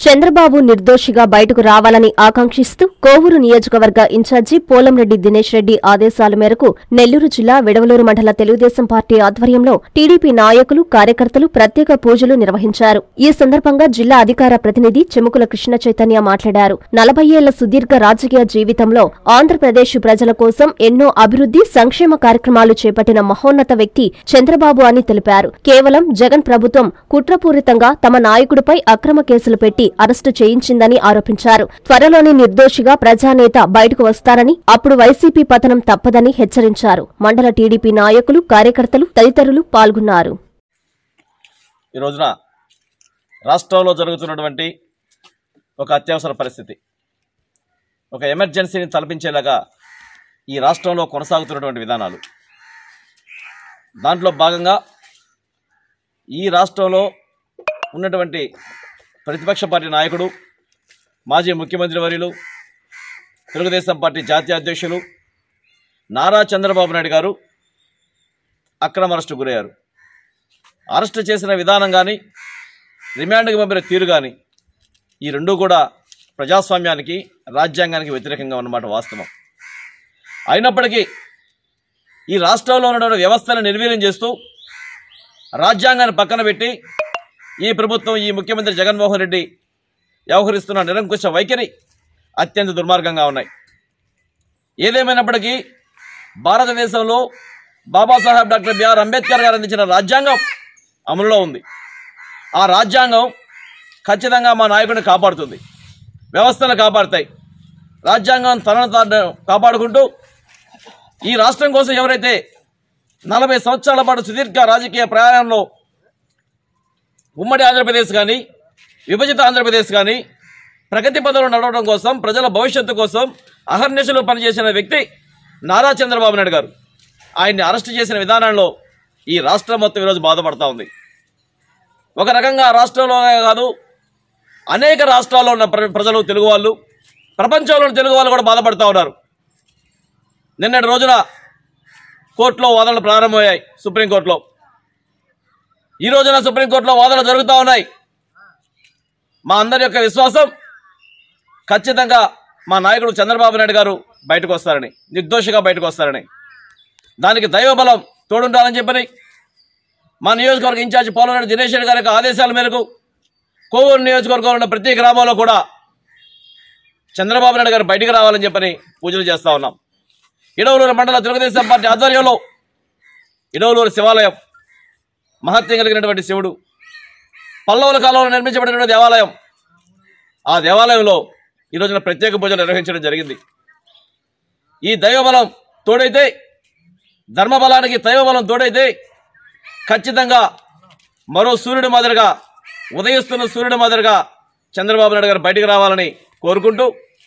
చంద్రబాబు నిర్దోషిగా బయటకు రావాలని ఆకాంక్షిస్తూ కోవూరు నియోజకవర్గ ఇన్ఛార్జి పోలంరెడ్డి దినేష్ రెడ్డి ఆదేశాల మేరకు నెల్లూరు జిల్లా విడవలూరు మండల తెలుగుదేశం పార్టీ ఆధ్వర్యంలో టీడీపీ నాయకులు కార్యకర్తలు ప్రత్యేక పూజలు నిర్వహించారు ఈ సందర్భంగా జిల్లా అధికార ప్రతినిధి చెముకుల కృష్ణ చైతన్య మాట్లాడారు నలభై ఏళ్ల సుదీర్ఘ రాజకీయ జీవితంలో ఆంధ్రప్రదేశ్ ప్రజల కోసం ఎన్నో అభివృద్ధి సంక్షేమ కార్యక్రమాలు చేపట్టిన మహోన్నత వ్యక్తి చంద్రబాబు అని తెలిపారు కేవలం జగన్ ప్రభుత్వం కుట్రపూరితంగా తమ నాయకుడిపై అక్రమ కేసులు పెట్టి అరెస్టు చేయించిందని ఆరోపించారు త్వరలోనే నిర్దోషిగా ప్రజానేత బయటకు వస్తారని అప్పుడు వైసీపీ పతనం తప్పదని హెచ్చరించారు మండల టీడీపీ నాయకులు కార్యకర్తలు తదితరులు పాల్గొన్నారు ఈ రోజున రాష్ట్రంలో జరుగుతున్నటువంటి ఒక అత్యవసర పరిస్థితి ఒక ఎమర్జెన్సీని తలపించేలాగా ఈ రాష్ట్రంలో కొనసాగుతున్నటువంటి విధానాలు దాంట్లో భాగంగా ఈ రాష్ట్రంలో ఉన్నటువంటి ప్రతిపక్ష పార్టీ నాయకుడు మాజీ ముఖ్యమంత్రి వర్యులు తెలుగుదేశం పార్టీ జాతీయ అధ్యక్షులు నారా చంద్రబాబు నాయుడు గారు అక్రమ అరెస్టు గురయ్యారు అరెస్టు చేసిన విధానం కానీ రిమాండ్కి పంపిన తీరు కానీ ఈ రెండూ కూడా ప్రజాస్వామ్యానికి రాజ్యాంగానికి వ్యతిరేకంగా ఉన్నమాట వాస్తవం అయినప్పటికీ ఈ రాష్ట్రంలో ఉన్నటువంటి వ్యవస్థను నిర్వీర్యం చేస్తూ రాజ్యాంగాన్ని పక్కన పెట్టి ఈ ప్రభుత్వం ఈ ముఖ్యమంత్రి జగన్మోహన్ రెడ్డి వ్యవహరిస్తున్న నిరంకుశ వైఖరి అత్యంత దుర్మార్గంగా ఉన్నాయి ఏదేమైనప్పటికీ భారతదేశంలో బాబాసాహెబ్ డాక్టర్ బిఆర్ అంబేద్కర్ గారు అందించిన రాజ్యాంగం అమలులో ఉంది ఆ రాజ్యాంగం ఖచ్చితంగా మా నాయకుడిని కాపాడుతుంది వ్యవస్థను కాపాడుతాయి రాజ్యాంగం తనను తాను కాపాడుకుంటూ ఈ రాష్ట్రం కోసం ఎవరైతే నలభై సంవత్సరాల పాటు సుదీర్ఘ రాజకీయ ప్రయాణంలో ఉమ్మడి ఆంధ్రప్రదేశ్ కానీ విభజిత ఆంధ్రప్రదేశ్ కానీ ప్రగతి పదవులు నడవడం కోసం ప్రజల భవిష్యత్తు కోసం అహర్నిశలు పనిచేసిన వ్యక్తి నారా చంద్రబాబు నాయుడు గారు ఆయన్ని అరెస్ట్ చేసిన విధానంలో ఈ రాష్ట్రం మొత్తం ఈరోజు బాధపడతా ఉంది ఒక రకంగా రాష్ట్రంలోనే కాదు అనేక రాష్ట్రాల్లో ఉన్న ప్ర- ప్రజలు తెలుగు వాళ్ళు ప్రపంచంలోని తెలుగు వాళ్ళు కూడా బాధపడుతూ ఉన్నారు నిన్నటి రోజున కోర్టులో వాదనలు ప్రారంభమయ్యాయి సుప్రీంకోర్టులో ఈ రోజున సుప్రీంకోర్టులో వాదనలు జరుగుతూ ఉన్నాయి మా అందరి యొక్క విశ్వాసం ఖచ్చితంగా మా నాయకుడు చంద్రబాబు నాయుడు గారు బయటకు వస్తారని నిర్దోషిగా బయటకు వస్తారని దానికి దైవబలం తోడుండాలని చెప్పని మా నియోజకవర్గ ఇన్ఛార్జి పోలరెడ్డి దినేష్ రెడ్డి గారి యొక్క ఆదేశాల మేరకు కోవూరు నియోజకవర్గంలో ఉన్న ప్రతి గ్రామంలో కూడా చంద్రబాబు నాయుడు గారు బయటికి రావాలని చెప్పని పూజలు చేస్తా ఉన్నాం ఇడవలూరు మండల తెలుగుదేశం పార్టీ ఆధ్వర్యంలో ఇడవలూరు శివాలయం మహత్యం కలిగినటువంటి శివుడు పల్లవుల కాలంలో నిర్మించబడినటువంటి దేవాలయం ఆ దేవాలయంలో ఈ రోజున ప్రత్యేక పూజలు నిర్వహించడం జరిగింది ఈ దైవబలం తోడైతే ధర్మబలానికి దైవబలం తోడైతే ఖచ్చితంగా మరో సూర్యుడి మాదిరిగా ఉదయిస్తున్న సూర్యుడి మాదిరిగా చంద్రబాబు నాయుడు గారు బయటికి రావాలని కోరుకుంటూ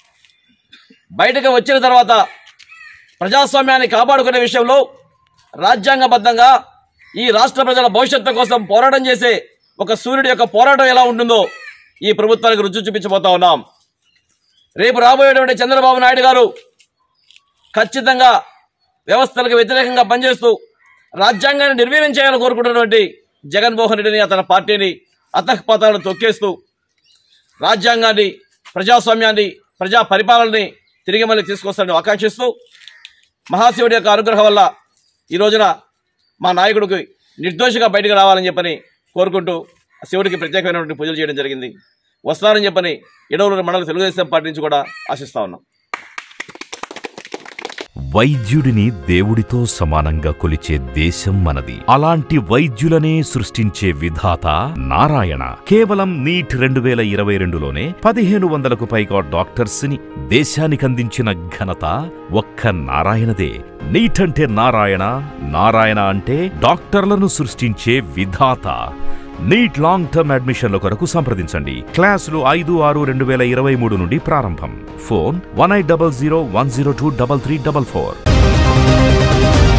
బయటకు వచ్చిన తర్వాత ప్రజాస్వామ్యాన్ని కాపాడుకునే విషయంలో రాజ్యాంగబద్ధంగా ఈ రాష్ట్ర ప్రజల భవిష్యత్తు కోసం పోరాటం చేసే ఒక సూర్యుడి యొక్క పోరాటం ఎలా ఉంటుందో ఈ ప్రభుత్వానికి రుచి చూపించబోతా ఉన్నాం రేపు రాబోయేటువంటి చంద్రబాబు నాయుడు గారు ఖచ్చితంగా వ్యవస్థలకు వ్యతిరేకంగా పనిచేస్తూ రాజ్యాంగాన్ని నిర్వీర్యం చేయాలని కోరుకుంటున్నటువంటి జగన్మోహన్ రెడ్డిని అతని పార్టీని అతఃపాతాలను తొక్కేస్తూ రాజ్యాంగాన్ని ప్రజాస్వామ్యాన్ని ప్రజా పరిపాలనని తిరిగి మళ్ళీ తీసుకొస్తారని ఆకాంక్షిస్తూ మహాశివుడి యొక్క అనుగ్రహం వల్ల ఈ రోజున మా నాయకుడికి నిర్దోషిగా బయటకు రావాలని చెప్పని కోరుకుంటూ శివుడికి ప్రత్యేకమైనటువంటి పూజలు చేయడం జరిగింది వస్తారని చెప్పని ఇడవలూరు మండల తెలుగుదేశం పార్టీ నుంచి కూడా ఆశిస్తా ఉన్నాం వైద్యుడిని దేవుడితో సమానంగా కొలిచే దేశం మనది అలాంటి వైద్యులనే సృష్టించే విధాత నారాయణ కేవలం నీట్ రెండు వేల ఇరవై రెండులోనే పదిహేను వందలకు పైగా డాక్టర్స్ ని దేశానికందించిన ఘనత ఒక్క నారాయణదే నీట్ అంటే నారాయణ నారాయణ అంటే డాక్టర్లను సృష్టించే విధాత నీట్ లాంగ్ టర్మ్ అడ్మిషన్ల కొరకు సంప్రదించండి క్లాసులు ఐదు ఆరు రెండు వేల ఇరవై మూడు నుండి ప్రారంభం phone one eight double zero one zero two double three double four